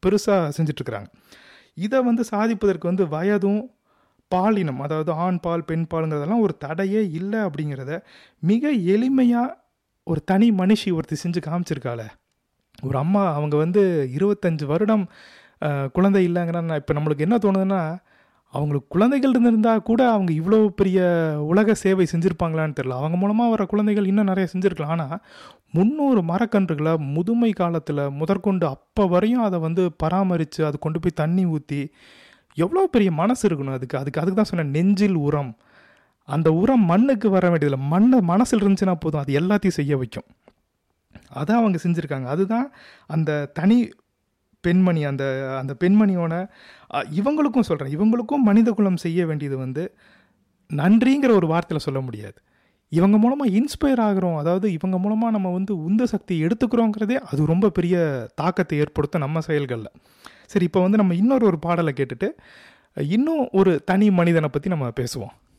பெருசாக செஞ்சிட்ருக்குறாங்க இதை வந்து சாதிப்பதற்கு வந்து வயதும் பாலினம் அதாவது ஆண் பால் பெண் பாலுங்கிறதெல்லாம் ஒரு தடையே இல்லை அப்படிங்கிறத மிக எளிமையாக ஒரு தனி மனுஷி ஒருத்தி செஞ்சு காமிச்சிருக்காள ஒரு அம்மா அவங்க வந்து இருபத்தஞ்சு வருடம் அஹ், குழந்தை இல்லைங்கிறா இப்போ நம்மளுக்கு என்ன தோணுதுன்னா அவங்களுக்கு குழந்தைகள் இருந்திருந்தால் கூட அவங்க இவ்வளோ பெரிய உலக சேவை செஞ்சுருப்பாங்களான்னு தெரியல அவங்க மூலமாக வர குழந்தைகள் இன்னும் நிறைய செஞ்சுருக்கலாம் ஆனால் முந்நூறு மரக்கன்றுகளை முதுமை காலத்தில் முதற்கொண்டு அப்போ வரையும் அதை வந்து பராமரித்து அது கொண்டு போய் தண்ணி ஊற்றி எவ்வளோ பெரிய மனசு இருக்கணும் அதுக்கு அதுக்கு அதுக்கு தான் சொன்னேன் நெஞ்சில் உரம் அந்த உரம் மண்ணுக்கு வர வேண்டியதில்லை மண்ணை மனசில் இருந்துச்சுன்னா போதும் அது எல்லாத்தையும் செய்ய வைக்கும் அதை அவங்க செஞ்சுருக்காங்க அதுதான் அந்த தனி பெண்மணி அந்த அந்த பெண்மணியோட அ, இவங்களுக்கும் சொல்கிறேன் இவங்களுக்கும் மனித குலம் செய்ய வேண்டியது வந்து நன்றிங்கிற ஒரு வார்த்தையில் சொல்ல முடியாது இவங்க மூலமாக இன்ஸ்பயர் ஆகிறோம் அதாவது இவங்க மூலமாக நம்ம வந்து உந்து சக்தி எடுத்துக்கிறோங்கிறதே அது ரொம்ப பெரிய தாக்கத்தை ஏற்படுத்தும் நம்ம செயல்களில் சரி இப்போ வந்து நம்ம இன்னொரு ஒரு பாடலை கேட்டுட்டு இன்னும் ஒரு தனி மனிதனை பற்றி நம்ம பேசுவோம்